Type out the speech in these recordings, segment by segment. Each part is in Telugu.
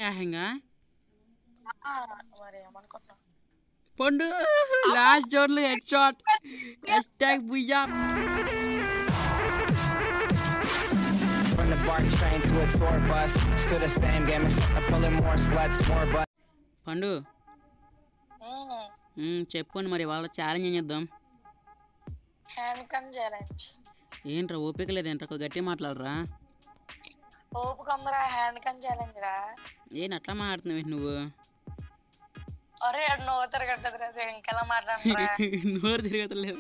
ఏకంగా ఆ, మరి ఏమనుకుంటున్నావు పండు లాస్ట్ జోన్లో head shot hash tag booyah From the BART train to a tour bus, still the same game, except I'm pulling more sluts, more butts. పండు ఉమ్, మ్మ్, చెప్పండి మరి వాళ్ళ ఛాలెంజ్ ఏం చేద్దాం హ్యాండ్ కన్ ఛాలెంజ్ ఏంట్రా ఓపిక లేదేంట్రా ఒక గట్టి మాట్లాడరా ఓపిక ఉందిరా హ్యాండ్ కన్ ఛాలెంజ్ రా ఏం అట్లా మాట్లాడుతున్నావు ఏంటి నువ్వు ఒరే అడు నవ్వు తిరగట్టదురా ఇంకెలా మాట్లాడరా నోరు తిరగట్లేదు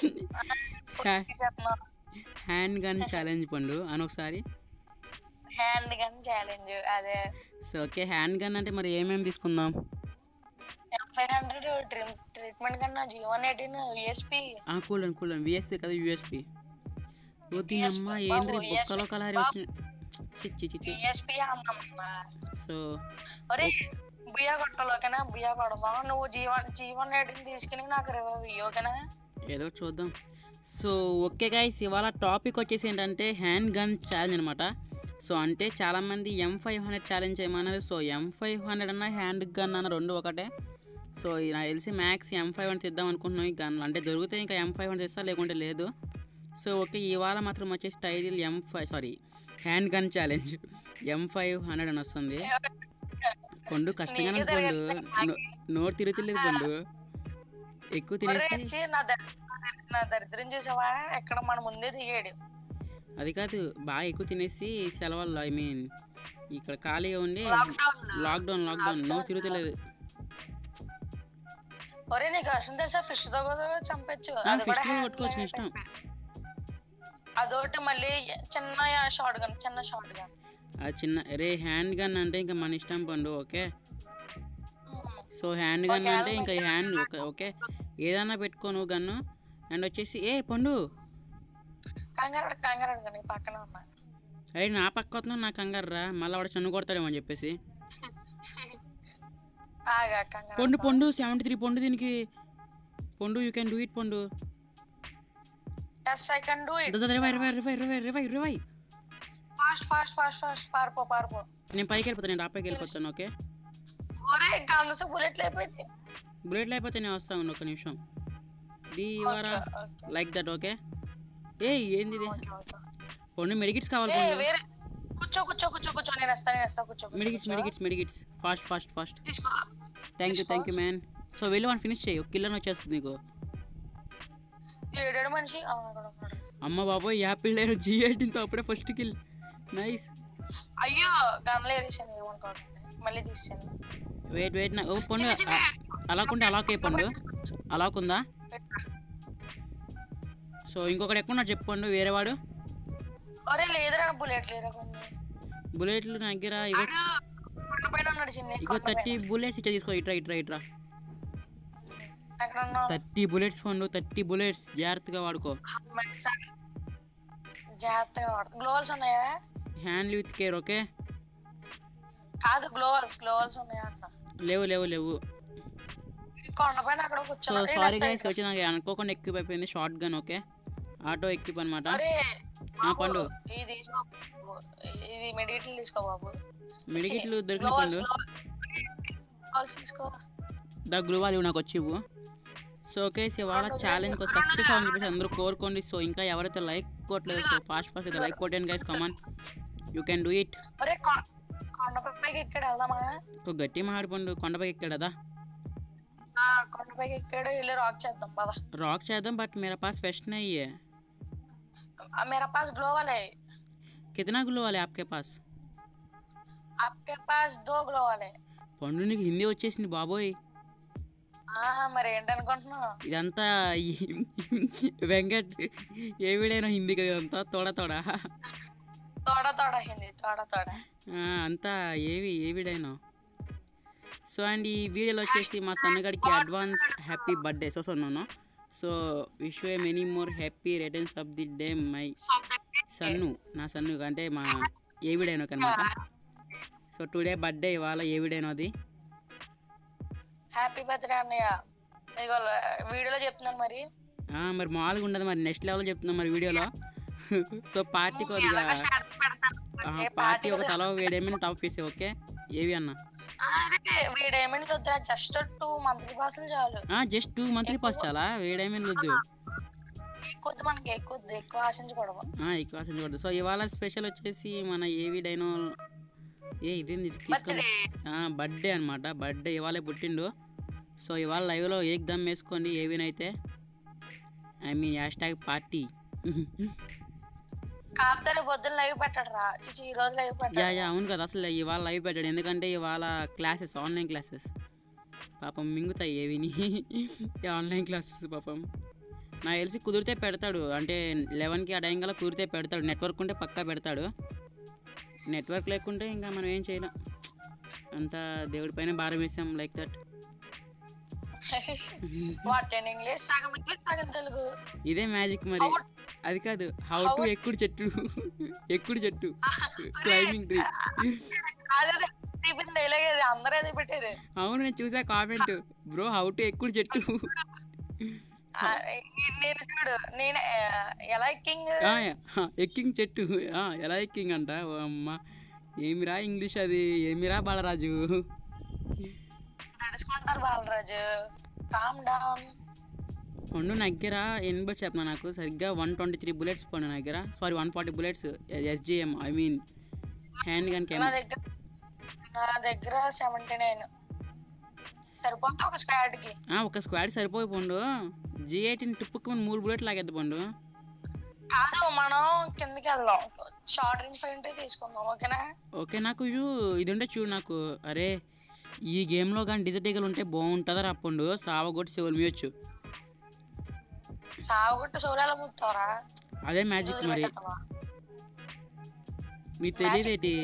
హ్యాండ్ గన్ ఛాలెంజ్ పండు అని ఒకసారి హ్యాండ్ గన్ ఛాలెంజ్ అదే సో ఓకే హ్యాండ్ గన్ అంటే మరి ఏమేమి తీసుకుందాం ఫైవ్ హండ్రెడ్ ట్రీట్మెంట్ కన్నా జీవన్ ఎయిటీన్ యూఎస్పి ఆ కూల్ కూల్ విఎస్పి కదా యూఎస్పి ఓ దీనమ్మ ఏంద్రీ బొక్కలో కలర్ వచ్చిన చిచ్చి చిచ్చి యూఎస్పి అమ్మమ్మా సో ఒరే బుయ్యా కొట్టాలి ఓకేనా బుయ్యా కొడదాం నువ్వు జీవన్ జీవన్ ఎయిటీన్ తీసుకుని నాకు రివైవ్ ఇయ్యి ఓకేనా ఏదో ఒకటి చూద్దాం సో ఓకే గైస్ ఇవాళ టాపిక్ వచ్చేసి ఏంటంటే హ్యాండ్ గన్ ఛాలెంజ్ అనమాట సో అంటే చాలామంది ఎం ఫైవ్ హండ్రెడ్ ఛాలెంజ్ చేయమన్నారు సో ఎం ఫైవ్ హండ్రెడ్ అన్న హ్యాండ్ గన్ అన్న రెండు ఒకటే సో ఈ నాకు తెలిసి మ్యాక్స్ ఎం ఫైవ్ హండ్రెడ్ తెద్దాం అనుకుంటున్నాం ఈ గన్లు అంటే దొరికితే ఇంకా ఎం ఫైవ్ హండ్రెడ్ తెస్తా లేకుంటే లేదు సో ఓకే ఇవాళ మాత్రం వచ్చేసి title M five sorry hand gun challenge M five hundred అని వస్తుంది పండు కష్టంగానే ఉంది పండు నో- నోరు తిరుగుతులేదు పండు ఎక్కువ ఒరే తినేసి ఛీ, నా దరిద్రం నా దరిద్రం చూసావా ఎక్కడ మన ముందే దిగాడు అది కాదు బాగా ఎక్కువ తినేసి సెలవుల్లో ఐ మీన్ ఇక్కడ ఖాళీగా ఉండి లాక్డౌన్ లాక్డౌన్ లాక్డౌన్ నువ్వు తిరుగుతలేదు ఒరే నీకు అసలు తెలుసా ఫిష్ తో కూడా చంపచ్చు ఆ, అది fish కూడా తో hand కొట్టుకోవచ్చు నీ ఇష్టం. అదొకటి మళ్ళీ చిన్న షార్ట్ గన్ చిన్న షార్ట్ గన్ అది చిన్న రే హ్యాండ్ గన్ అంటే ఇంకా మన ఇష్టం పండు ఓకే సో హ్యాండ్ గన్ అంటే ఇంకా హ్యాండ్ ఓకే ఓకే ఏదైనా పెట్టుకో నువ్వు గన్ను అండ్ వచ్చేసి ఏ పండు కంగారు కంగారు నీ పక్కన ఉన్నా అరే నా పక్క వస్తున్నావు నా కంగారు రా మళ్ళీ వాడు చన్ను కొడతాడేమో అని చెప్పేసి ఆగా కంగారు పండు పండు సెవెంటీ త్రీ పండు దీనికి Pandu you can do it Pandu yes I can do it the- the- ఇరవై ఇరవై ఇరవై ఇరవై ఇరవై ఇరవై ఫాస్ట్ ఫాస్ట్ ఫాస్ట్ ఫాస్ట్ పారిపో పారిపో నేను పైకి వెళ్ళిపోతాను నేను రాపైకి వెళ్ళిపోతాను ఓకే ఒరే గన్స్ బుల్లెట్లు అయిపోయింది బుల్లెట్ అయిపోతే నేను వస్తా ఉండు ఒక నిమిషం ది యువరా లైక్ దట్ ఓకే ఏ ఏంది ఇది కొన్ని మెడికిట్స్ కావాలి ఏ పండు వేరే కూర్చో కూర్చో కూర్చో కూర్చో నేను వస్తా నేను వస్తా కూర్చో కూర్చో, మెడికిట్స్ కూర్చో. Medkits medkits fast fast fast తీసుకో thank you thank you man so వెళ్ళి వన్ ఫినిష్ చేయి కిల్లర్ వచ్చేస్తుంది నీకు ఏడాడు మనిషి ఆ, అక్కడ ఉన్నాడు. అమ్మ బాబోయ్ యాపిల్ లేరు జీ ఎయిటీన్తో అప్పుడే ఫస్ట్ కిల్ నైస్ అయ్యో గన్లు ఏరేసాను ఏమనుకోండి మళ్ళీ తీసాను వెయిట్ వెయిట్ నా ఓ పండు అలాకుంటే అలాకే పండు అలాకుందా సో ఇంకొకటి ఎక్కువ చెప్పండు వేరేవాడు ఒరే లేదురా బుల్లెట్ లేదురా కొన్ని బుల్లెట్లు నా దగ్గర ఇగో కొండ పైన ఉన్నాడు చిన్ని ఇగో థర్టీ బుల్లెట్స్ ఇచ్చా తీసుకో ఇట్రా ఇట్రా ఇట్రా ఎక్కడ ఉన్నావు thirty bullets Pandu thirty bullets జాగ్రత్తగా వాడుకో మెడిసన్. జాగ్రత్తగా వాడు గ్లోవల్స్ ఉన్నాయా హ్యాండ్ విత్ కేర్ ఓకే కాదు గ్లోవల్స్ గ్లోవల్స్ ఉన్నాయా అంట లేవు లేవు లేవు కొండ పైన అక్కడ సో కూర్చున్నాడు ఏ, సారీ next గైస్ time. వచ్చి నాకు అనుకోకుండా ఎక్విప్ అయిపోయింది short gun okay auto equip అనమాట అరే ఆ, పండు ఇది తీసుకో బాబు. ఇది మెడికేట్లు తీసుకో బాబు మెడికిట్లు దొరికిన గ్లోవల్స్ పండు గ్లోవల్స్ తీసుకో ద గ్లూవా ఇవి నాకు వచ్చి ఇవ్వు సో ఓకే సో వాళ్ళ ఛాలెంజ్ సక్సెస్ అని చెప్పేసి అందరూ కోరుకోండి సో ఇంకా ఎవరైతే లైక్ కొట్టలేదు సో ఫాస్ట్ ఫాస్ట్ అయితే లైక్ కొట్టండి guys come on you can do it ఒరే కొ- కొండపైకి ఇక్కడ వెళ్దామా ఒక గట్టి మాడిపండు కొండపై ఎక్కాడు కదా ఆ, కొండపైకి ఇక్కడ వెళ్ళి రాక్ చేద్దాం పద रॉक चाहता बट मेरा पास वेस्ट नहीं है आ, मेरा पास ग्लोवल है कितना ग्लो वाले आपके पास आपके पास दो ग्लोवल है పండు నీకు హిందీ వచ్చేసింది బాబోయ్ ఆ, మరి ఏంటనుకుంటున్నావు ఇదంతా ఈ- వెంకట్ ఏ వీడైనా హిందీ కదా ఇదంతా తోడ తోడ తోడ తోడ హిందీ తోడ తోడ ఆ, అంతా ఏవి ఏ వీడైనా సో అండ్ ఈ వీడియోలో వచ్చేసి మా సన్నగాడికి అడ్వాన్స్ హ్యాపీ బర్త్డే సో సన్నాను so wish a many more happy returns of the day my సన్ను నా సన్ను అంటే మా ఏ వీడైనా అనమాట సో టుడే బర్త్డే ఇవాళ ఏ వీడైనాది హ్యాపీ బర్త్డే అన్నయ్య ఇగో వీడియోలో చెప్తున్నాను మరి ఆ, మరి మామూలుగా ఉండదు మరి నెక్స్ట్ లెవెల్ చెప్తున్నాం మరి వీడియోలో సో పార్టీ కొద్దిగా ఎలాగో షార్ట్ పెడతాను ఆ, పార్టీ ఒక తల వేడేమైనా టాప్ చేసే ఓకే ఏవి అన్న అరే వీడు ఏమైనా వద్దురా జస్ట్ టూ మంత్లీ పాసులు చాలు జస్ట్ టూ మంత్లీ పాస్ చాలా వేడేమీ వద్దు ఎక్కువ మనకి ఎక్కువ ఎక్కువ ఆశించకూడదు ఆ, ఎక్కువ ఆశించకూడదు సో ఇవాళ స్పెషల్ వచ్చేసి మన ఏవి డైనో ఏ ఇదేంది ఇది తీసుకొని బర్త్డే బర్త్డే అనమాట బర్త్డే ఇవాళే పుట్టిండు సో ఇవాళ లైవ్లో ఏక్ దమ్ వేసుకోండి ఏవినైతే I mean hash tag party కాకపోతే రేపు పొద్దున్న లైవ్ పెట్టాడు రా చిచి ఈ రోజు లైవ్ యా పెట్టాడు యా అవును కదా అసలు ఇవాళ లైవ్ పెట్టాడు ఎందుకంటే ఇవాళ క్లాసెస్ ఆన్లైన్ క్లాసెస్ పాపం మింగుతాయి ఏవిని ఆన్లైన్ క్లాసెస్ పాపం నాకు తెలిసి కుదిరితే పెడతాడు అంటే లెవెన్కి ఆ టైం కల్లా కుదిరితే పెడతాడు నెట్వర్క్ ఉంటే పక్కా పెడతాడు నెట్వర్క్ లేకుంటే ఇంకా మనం ఏం చేయలేం అంతా దేవుడి పైన భారం వేసాం like that what in English సగం ఇంగ్లీష్ సగం తెలుగు ఇదే మ్యాజిక్ మరి అది కాదు హౌ టు ఎక్కుడు చెట్టు ఎక్కుడు చెట్టు క్లైంబింగ్ ట్రీ అదే టిఫిన్ డైలాగ్ అది అందరూ అదే పెట్టారు అవును నేను చూసా కామెంట్ బ్రో హౌ టు ఎక్కుడు చెట్టు ఆ, నేను చూడు నేను ఆ, ఎలా కింగ్ ఆ, ఆ, ఎక్కింగ్ చెట్టు ఆ, ఎలా ఎక్కింగ్ అంట ఓ అమ్మ ఏమిరా ఇంగ్లీష్ అది ఏమిరా బాలరాజు నడుచుకుంటారు బాలరాజు కామ్ డౌన్ పండు నా దగ్గర ఎన్ని బుల్లెట్స్ చెప్పిన నాకు సరిగ్గా one twenty three bullets Pandu నా దగ్గర sorry one forty bullets SGM I mean hand gun నా కెమెరా దగ్గర నా దగ్గర సెవెంటీ నైన్ సరిపోతా ఒక స్క్వాడ్ కి ఒక స్క్వాడ్ సరిపోయి పండు జీ ఎయిటీన్ టిప్పుకు మూడు బుల్లెట్ లాగేద్దు పండు కాదు మనం కిందకి వెళ్దాం షార్ట్ రేంజ్ ఫైవ్ ఉంటే తీసుకుందాం ఓకేనా ఓకే నాకు ఇవి- ఇది ఉంటే చూడు నాకు అరే ఈ గేమ్లో కానీ డిజిట్ ఈగలు ఉంటే బాగుంటుందా రప్పండు సావగొట్టి సెవెల్ మీయొచ్చు సాగుట్ట సోలాల ముత్తావరా అదే మ్యాజిక్ మరి మీకు తెలియదేటి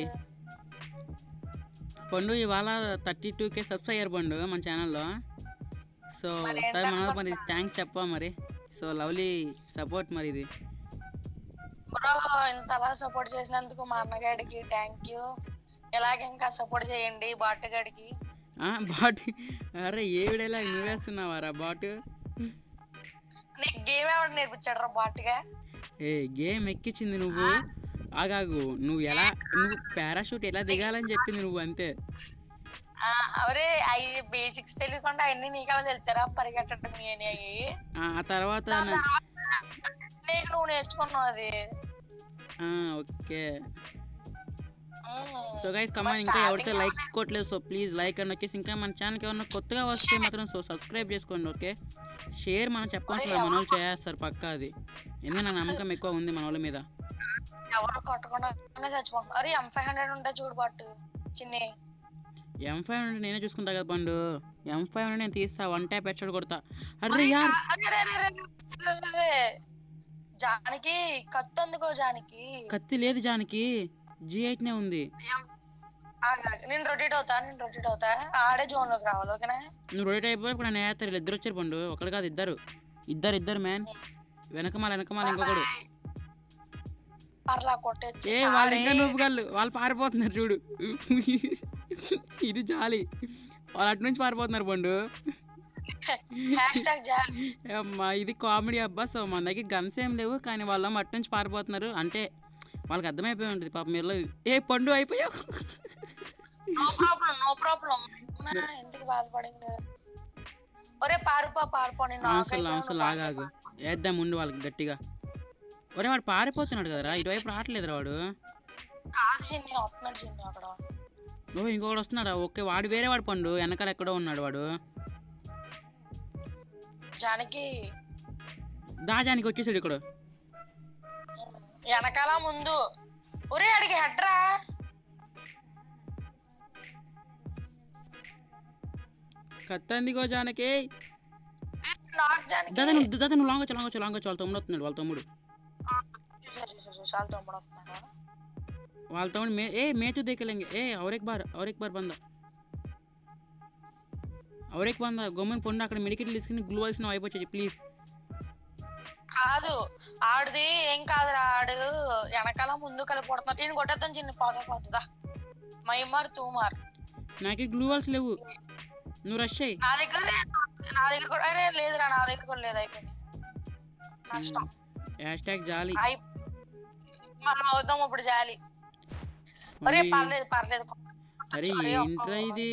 పండు ఇవాళ థర్టీ టూ కే సబ్స్ అయ్యారు పండు మన ఛానల్లో సో సరే మన మరి థ్యాంక్స్ చెప్పా మరి సో లవ్లీ సపోర్ట్ మరి ఇది బ్రో ఇంత అలా సపోర్ట్ చేసినందుకు మా అన్నగాడికి థ్యాంక్ యూ ఇలాగే ఇంకా సపోర్ట్ చేయండి బాటగాడికి ఆ, బాట్ అరే ఏ విడేలా నువ్వేస్తున్నావారా బాట్ నీకు గేమ్ ఎవరు నేర్పించాడు రా బాట్గా ఏ గేమ్ ఎక్కించింది నువ్వు ఆగాగు నువ్వు ఎలా నువ్వు పారాషూట్ ఎలా దిగాలని చెప్పింది నువ్వు అంతే అవరే అవి బేసిక్స్ తెలియకుండా అన్ని నీకలా తెలుతారా పరిగెట్టడం అని అవి ఆ ఆ తర్వాత నా- నీకు నువ్వు నేర్చుకున్నావు అది ఆ, okay um. So guys come on ఇంకా ఎవరితో లైక్ కొట్టలేదు సో ప్లీజ్ లైక్ అని వచ్చేసి ఇంకా మన ఛానల్కి ఏమన్నా కొత్తగా వస్తే మాత్రం సో సబ్స్క్రైబ్ చేసుకోండి ఓకే షేర్ మనం చెప్పాల్సిన మన వాళ్ళు చేస్తారు పక్కా అది ఎందుకంటే నా నమ్మకం ఎక్కువ ఉంది మన వాళ్ళ మీద ఎవరు కొట్టకుండా చచ్చిపోతున్నారు అరే ఎం ఫైవ్ హండ్రెడ్ ఉంటాయి చూడు బాటు చిన్ని ఎం ఫైవ్ హండ్రెడ్ నేనే చూసుకుంటా కదా పండు ఎం ఫైవ్ హండ్రెడ్ నేను తీస్తా వన్ ట్యాప్ హెడ్ కొడతా అరే యార్ అరే, అరే, అరే, అరే, అరే, అరే. జానకి కత్తి అందుకో జానకి కత్తి లేదు జానికి జీ నే ఉంది ఏం- ఆగు, ఆగు. నేను రొటేట్ అవుతా నేను రొటేట్ అవుతా ఆడే జోన్ లోకి రావాలి ఓకేనా నువ్వు రొటేట్ అయిపోయి ఇప్పుడు నేను వేస్తారు ఇద్దరు వచ్చారు పండు ఒకడు కాదు ఇద్దరు ఇద్దరు ఇద్దరు మ్యాన్ వెనకమాల వెనకమాల ఇంకొకడు పర్లా కొట్టేచ్చు ఏ వాళ్ళు ఇంకా నూపుగాళ్ళు వాళ్ళు పారిపోతున్నారు చూడు ఇది జాలి వాళ్ళు అటు నుంచి పారిపోతున్నారు పండు హ్యాష్ ట్యాగ్ జాన్ అమ్మా ఇది కామెడీ అబ్బా సో మన దగ్గర గన్స్ ఏం లేవు కానీ వాళ్ళు అటు నుంచి పారిపోతున్నారు అంటే వాళ్ళకి అర్థమైపోయి ఉంటుంది పాపం మీరు ఏ పండు అయిపోయావు నో ప్రాబ్లం నో ప్రాబ్లం ఎందుకు బాధపడింది ఒరే పారిపో పారిపో నేను అసలు అసలు ఆగాగు వేద్దాం ముందు వాళ్ళకి గట్టిగా ఒరే వాడు పారిపోతున్నాడు కదరా ఇటువైపు రావట్లేదురా వాడు కాదు చిన్ని వస్తున్నాడు చిన్ని అక్కడ ఓ ఇంకొకడు వస్తున్నాడా ఓకే వాడు వేరే వాడు పండు వెనకాల ఎక్కడో ఉన్నాడు వాడు జానకి దాజానికి వచ్చేసాడు ఇక్కడ వెనకాల ముందు ఒరే అడిగి హెడ్రా కత్తందిగో జానకి నాకు జానకి దాదా నువ్వు దాదా నువ్వు లాంగ్ వచ్చి లాంగ్ వచ్చి లాంగ్ వచ్చి వాళ్ళ తమ్ముడు వస్తున్నాడు వాళ్ళ తమ్ముడు చూసా చూసా చూసా వాళ్ళ తమ్ముడు వస్తున్నాడు వాళ్ళ తమ్ముడు మే ఏ మేచు దేకలేంगे ఏ और एक बार और एक बार बंदा और एक बंदा గమ్మున పొండి అక్కడ మెడికల్ తీసుకుని గ్లూ వేసిన అయిపోయి ప్లీజ్ కాదు ఆడిది ఏం కాదురా ఆడు వెనకాల ముందు కలిపి కొడుతున్నాడు నేను కొట్టేద్దాం చిన్న పోతా పోతుందా మైమార్ తూమార్ నాకే గ్లూ వాల్స్ లేవు నువ్వు రష్ అయ్యి నా దగ్గర లేదు. నా దగ్గర కూడా అరే లేదురా నా దగ్గర కూడా లేదు అయిపోయింది నష్టం హ్యాష్ ట్యాగ్ జాలి అయి మనం అవుతాం ఇప్పుడు జాలి ఒరే మళ్ళీ పర్లేదు పర్లేదు అరే అరే ఏంట్రా ఇది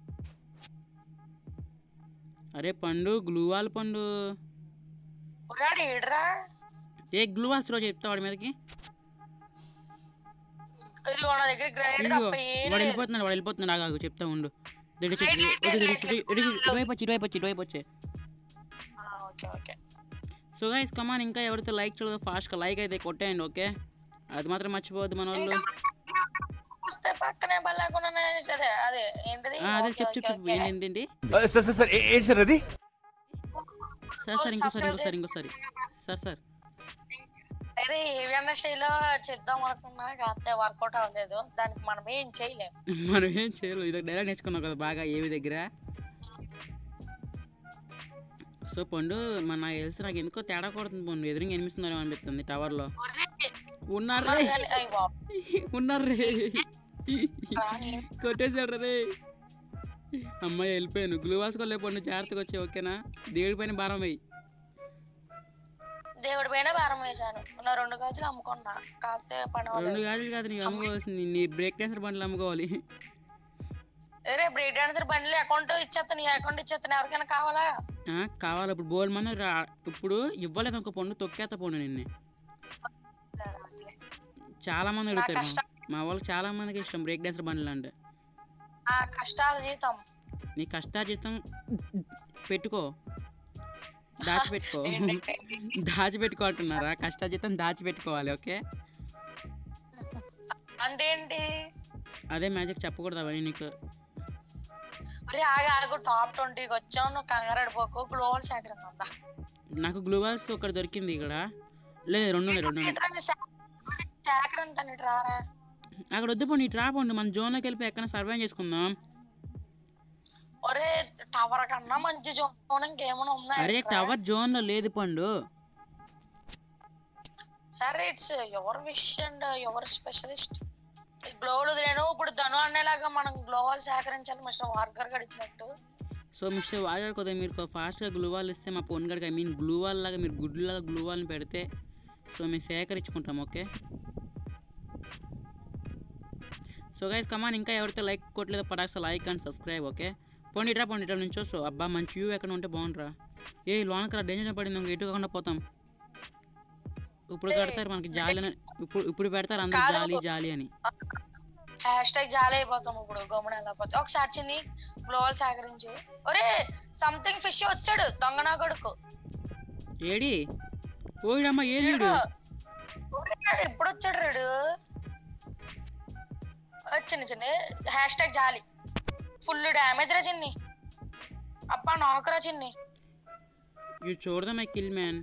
అరే పండు గ్లూవాల్ పండు ఒరాడు ఏడ్రా ఏ గ్లూవాల్స్ రోజు చెప్తా వాడి మీదకి ఇదిగో నా దగ్గర గ్రైండ్ ఇదిగో తప్ప ఏం వాడు లేదు వెళ్ళిపోతున్నాడు వాడు వెళ్ళిపోతున్నాడు ఆగాగు చెప్తా ఉండు ఇటు వచ్చి, రైట్, రైట్, ఇటు- ఇటు- రైట్, ఇటు- ఇటు- ఇటు- ఇటువైపు వచ్చి ఇటువైపు వచ్చి ఇటువైపు వచ్చే ఆ, okay okay so guys come on ఇంకా ఎవరైతే లైక్ చేయలేదో ఫాస్ట్గా లైక్ అయితే కొట్టేయండి ఓకే అది మాత్రం మర్చిపోవద్దు మన వాళ్ళు వస్తే పక్కనే బల్లాకున్నా అదే అదే ఏంటిది ఆ, అదే ఓకే, చెప్పు ఓకే, చెప్పు చెప్పు ఓకే. ఏంటండి సార్ సార్ సార్ ఏంటి సార్ అది సార్ సార్ ఇంకోసారి ఇంకోసారి ఇంకోసారి సార్ సార్ అదే ఏవియన్న శైలిలో చెప్దాం అనుకున్నా కాకపోతే వర్కౌట్ అవ్వలేదు దానికి మనం ఏం చేయలేం మనం ఏం చేయలేదు ఇది డైలాగ్ నేర్చుకున్నాం కదా బాగా ఏవి దగ్గర సో పండు మన నాకు తెలిసి నాకు ఎందుకో తేడా కొడుతుంది పండు ఎదురుగా ఎనిమిస్తున్నారు అనిపిస్తుంది టవర్లో ఒరే, ఉన్నారే మగాలి- అయ్య బాబు, ఉన్నారే రాని. కొట్టేశాడు రే అమ్మాయి వెళ్ళిపోయాను గ్లూ వాసుకోలే పండు జాగ్రత్తగా వచ్చి ఓకేనా దేవుడి పైన భారం అయ్యి దేవుడి పైన భారం వేశాను నా రెండు గాజులు అమ్ముకున్నా కాకపోతే పని రెండు అవ్వలేదు. గాజులు కాదు నీకు అమ్ముకోవాల్సింది నీ బ్రేక్ డాన్సర్ బండ్లు అమ్ముకోవాలి అరే బ్రేక్ డాన్సర్ బండ్లు అకౌంట్ ఇచ్చేస్తాను నీ అకౌంట్ ఇచ్చేస్తాను ఎవరికైనా కావాలా ఆ, కావాలి ఇప్పుడు బోల్ మంది రా ఇప్పుడు ఇవ్వలేదు ఒక పండు తొక్కేత పండు నిన్ను చాలా మంది అడుగుతారు కష్టం. మా వాళ్ళకి చాలా మందికి ఇష్టం బ్రేక్ డాన్సర్ బండ్లు అంటే ఆ కష్టాల జీతం నీ కష్టాజీతం పెట్టుకో దాచిపెట్టుకో దాచిపెట్టుకో అంటున్నారా కష్టాజీతం దాచిపెట్టుకోవాలి ఓకే అంతేంటి అదే మ్యాజిక్ చెప్పకూడదు అవన్నీ నీకు అరే ఆగి ఆగు టాప్ ట్వంటీకి వచ్చావు నువ్వు కంగారు పడిపోకు గ్లోబల్ సేకరణ ఉందా నాకు గ్లూవాల్స్ ఒకటి దొరికింది ఇక్కడ లేదు రెండు ఉన్నాయి రెండు ఉన్నాయి సేకరణ తను ఇటు రారా అక్కడ వద్దు పండు ఇటు రాపండు మన జోన్లోకి వెళ్ళిపోయి ఎక్కడ సర్వే చేసుకుందాం ఒరే టవర్ కన్నా మంచి జోన్ ఇంకేమైనా ఉందా అరే ఇక్కడ? టవర్ జోన్లో లేదు పండు సరే it's ever wish and ever specialist global నేను ఇప్పుడు ధను అనేలాగా మనం గ్లోబల్ సేకరించాలి మిస్టర్ వార్కర్ గడిచినట్టు సో మిస్టర్ వాజర్ కొద్దిగా మీరు ఫాస్ట్గా గ్లూవాల్ ఇస్తే మా ఫోన్ గడికి ఐ మీన్ గ్లూవాల్ లాగా మీరు గుడ్లాగా గ్లూవాల్ని పెడితే సో మేము సేకరించుకుంటాం ఓకే సో గైస్ కమాన్ ఇంకా ఎవరైతే లైక్ కొట్టలేదో పడాక్స లైక్ అండ్ సబ్స్క్రైబ్ ఓకే పోండిట్రా పోండిట్రా నుంచో సో అబ్బా మంచి వ్యూ ఎక్కడ ఉంటే బాగుంటారా ఏ లోనకరా డేంజర్ పడింది ఇంక ఎటు కాకుండా పోతాం ఇప్పుడు కడతారు మనకి జాలి అని ఇప్పుడు ఇప్పుడు పెడతారు అందరూ కాదు. జాలి జాలి అని హ్యాష్ ట్యాగ్ జాలి అయిపోతాం ఇప్పుడు గమ్మున వెళ్ళకపోతే ఒకసారి చిన్ని గ్లోబల్ సేకరించి ఒరే సంథింగ్ ఫిష్ వచ్చాడు దొంగ నా కొడుకు ఏడి ఓయిడమ్మా ఏది ఇదిగో. ఒరే, ఎప్పుడు వచ్చాడు రేడు చిన్న చిన్న హ్యాష్ ట్యాగ్ జాలి ఫుల్ డ్యామేజ్ రా చిన్ని అప్ప నాకురా చిన్ని యూ చూడదా my kill man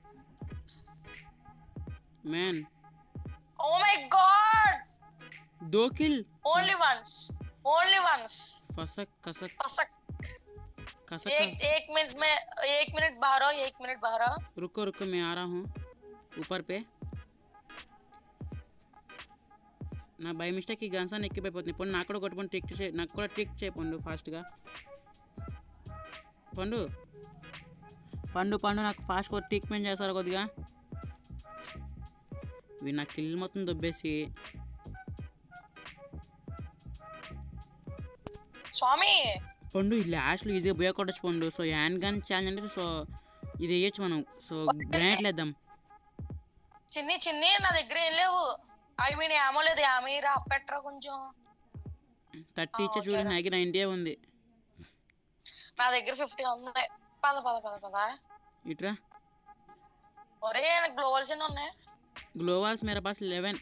man oh my god दो kill only once only once फसक कसक फसक कसक एक एक मिनट में एक मिनट बाहर आओ एक मिनट बाहर आओ रुको रुको मैं आ रहा हूँ ऊपर पे నా బై మిస్టేక్ ఈ గన్స్ అని ఎక్కిపోయిపోతుంది పండు నాకు కూడా కొట్టుకొని ట్రిక్ చే నాకు కూడా ట్రిక్ చేయ పండు ఫాస్ట్గా పండు పండు పండు నాకు ఫాస్ట్ ట్రీట్మెంట్ చేస్తారు కొద్దిగా ఇవి నా కిల్ మొత్తం దొబ్బేసి స్వామి పండు ఈ లాస్ట్లో ఈజీగా బోయ కొట్టచ్చు Pandu so hand gun challenge అంటే సో ఇది వేయచ్చు మనం సో గ్రానైట్ లేద్దాం చిన్ని చిన్ని నా దగ్గర ఏం లేవు ఐ మీన్ ఏమో లేదు ఏమీ రా పెట్టరా కొంచెం థర్టీ ఇచ్చే చూడండి నాకు నైంటీ ఉంది నా దగ్గర ఫిఫ్టీ ఉంది పద పద పద పద ఇట్రా ఒరే నాకు గ్లోవల్స్ ఎన్ని ఉన్నాయి గ్లోవాల్స్ మేరా పాస్ లెవెన్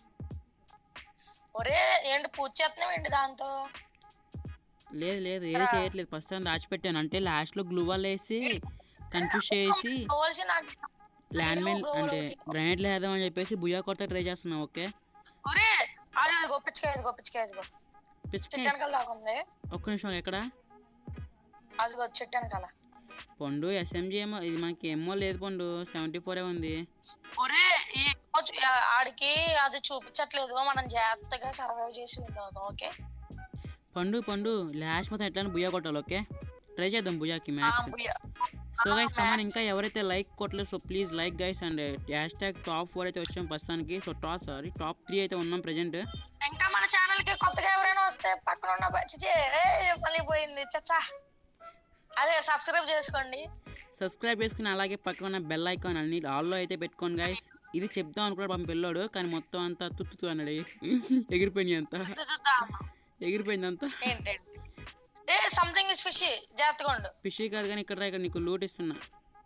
ఒరే ఏంటి పూజ చేస్తున్నావు ఏంటి దాంతో లేదు లేదు ఏది చేయట్లేదు ఫస్ట్ టైం దాచిపెట్టాను అంటే లాస్ట్లో గ్లూవాల్ వేసి కన్ఫ్యూజ్ చేసి గ్లోవల్స్ నాకు ల్యాండ్ మైన్ అంటే గ్రానైట్ లేదామని చెప్పేసి బుయా కొత్త ట్రై చేస్తున్నాం ఓకే ఒరే అది అది గొప్పించుకో అది గొప్పించుకో అది పిచ్చుకే చెట్టు వెనకాల దాకా ఉంది ఒక్క నిమిషం ఎక్కడ అది చెట్టు వెనకాల పండు ఎస్ఎంజి ఏమో ఇది మనకి ఏమో లేదు పండు సెవెంటీ ఫోరే ఉంది ఒరే ఈ రోజు ఆ- ఆడికి అది చూపించట్లేదు మనం జాగ్రత్తగా సర్వైవ్ చేసి ఉందాం ఓకే పండు పండు లాస్ట్ మొత్తం ఎట్లా బుయా కొట్టాలి ఓకే ట్రై చేద్దాం బుయాకి ఆ, max booyah. So guys come on ఇంకా ఎవరైతే లైక్ కొట్టలేదు so please like guys and hash tag top four అయితే వచ్చాం ప్రస్తుతానికి so top sorry top three అయితే ఉన్నాం ప్రజెంట్ ఇంకా మన ఛానల్ కి కొత్తగా ఎవరైనా వస్తే చేస్తే పక్కన ఉన్న బ- చిచి, ఏ, మళ్ళీ పోయింది చచ్చా అదే సబ్స్క్రైబ్ చేసుకోండి సబ్స్క్రైబ్ చేసుకుని అలాగే పక్కన ఉన్న బెల్ ఐకాన్ అన్ని ఆల్లో అయితే పెట్టుకోండి గైస్ ఇది చెప్దాం అనుకున్నాడు పాపం పిల్లోడు కానీ మొత్తం అంతా తుత్తుతూ అన్నాడు ఎగిరిపోయింది అంతా తుతుతా. ఎగిరిపోయింది అంతా ఏంటండి ఏ సంథింగ్ ఇస్ ఫిష్ జాగ్రత్తగా ఉండు ఫిషీ కాదు కానీ ఇక్కడ రా, ఇక్కడ నీకు లూట్ ఇస్తున్నా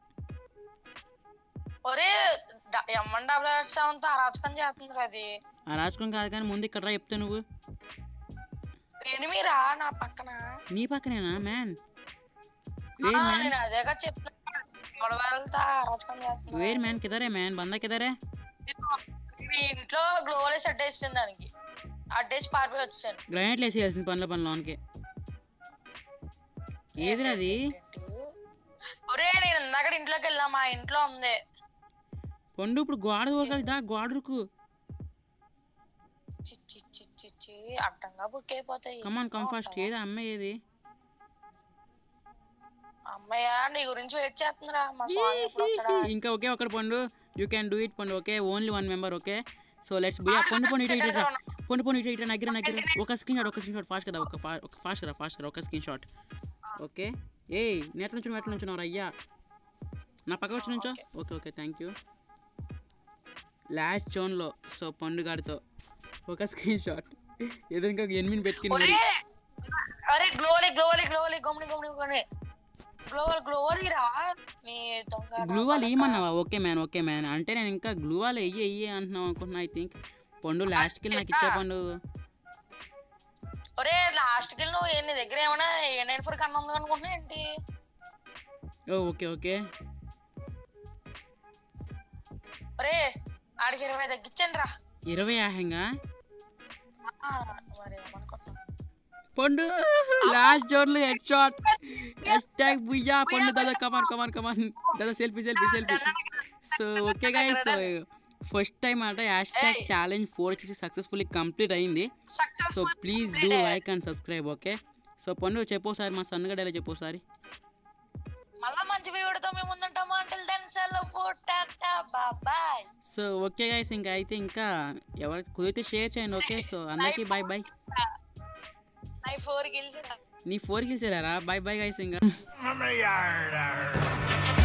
ఒరే ఎమ్మన్ డబుల్ ఎయిట్ సెవెన్ తో అరాచకం చేస్తుంది అది ఆ రాజకం కాదు కానీ ముందు ఇక్కడ రా చెప్తా నువ్వు ఎనిమిరా నా పక్కన నీ పక్కనేనా మ్యాన్ ఆ, వేర్ మ్యాన్ నేను అదేగా చెప్తున్నా గొడవలతో అరాచకం చేస్తుంది వేర్ మ్యాన్ కిదరే మ్యాన్ బందా కిదరే మీ ఇంట్లో గ్లోవల్ సెట్ వేసింది దానికి అడ్డేసి పారిపోయి వచ్చాను గ్రానైట్లు వేసేయాల్సింది పనుల పని లోన్కి ఏదిరా అది ఒరే నేను ఇందాక ఇంట్లోకి వెళ్ళా మా ఇంట్లో ఉంది పండు ఇప్పుడు గోడ దూరగలదా గోడకు చిచ్చి చిచ్చి చి అడ్డంగా బుక్ అయిపోతాయి కమాన్ కమ్ ఫాస్ట్ ఏది అమ్మాయి ఏది అమ్మయ్య నీ గురించి వెయిట్ చేస్తుందిరా మా స్వామి ఎప్పుడు వస్తాడా? ఇంకా ఓకే ఒకటి Pandu you can do it Pandu okay only one member okay so let's be Pandu Pandu ఇటు ఇటు ఇటు. పండు పండు ఇటు ఇటు నగ్గిర నగ్గిర ఒక స్క్రీన్ షాట్ ఒక స్క్రీన్ షాట్ ఫాస్ట్ కదా ఒక ఫా- ఒక ఫాస్ట్ కదా ఫాస్ట్ కదా ఒక స్క్రీన్ షాట్ ఓకే ఏయ్ నెట్ నుంచి నెట్ నుంచి అయ్యా నా పక్క వచ్చి నుంచో okay okay thank you last జోన్లో సో పండుగాడితో ఒక స్క్రీన్ షాట్ ఎదురుగా ఎనిమిది పెట్టుకుని ఒరే అరే గ్లోవలీ గ్లోవలీ గ్లోవలీ గమ్ని గమ్ని గమ్ని గ్లోవల్ గ్లోవలీ రా నీ దొంగ గ్లూవాల్ ఏమన్నావా ఓకే మ్యాన్ ఓకే మ్యాన్ అంటే నేను ఇంకా గ్లూవాల్ వెయ్యి వెయ్యి అంటున్నావు అనుకుంటున్నా ఐ థింక్ పండు లాస్ట్కి నాకు ఇచ్చే పండు ఒరే లాస్ట్ కి నువ్వు ఏ- నీ దగ్గర ఏమైనా ఏ నైన్ ఫోర్ కన్నా ఉంది అనుకుంటున్నా ఏంటి ఓ ఓకే ఓకే ఒరే ఆడికి ఇరవై తగ్గించండి రా ఇరవై ఆహంగా ఆ, మరి ఏమనుకుంటున్నావు పండు లాస్ట్ జోన్లో head shot hash tag booyah Pandu దాదా కమాన్ కమాన్ కమాన్ దాదా selfie selfie selfie so okay guys so first time అంటే హ్యాష్ ట్యాగ్ ఛాలెంజ్ ఫోర్ వచ్చేసి సక్సెస్ఫుల్లీ కంప్లీట్ అయింది so successful please do like and subscribe okay so Pandu చెప్పోసారి మా సన్నగడ్డలో చెప్పోసారి మళ్ళా మంచి వీడియోతో మేము ముందుంటాము అంటే దెన్ సెలవు tata bye so okay guys ఇంకా అయితే ఇంకా ఎవరికి కుదిరితే షేర్ చేయండి ఓకే సో అందరికీ బాయ్ బాయ్ నై ఫోర్ గిల్స్ నీ four kills bye bye guys ఇంకా I'm a yard.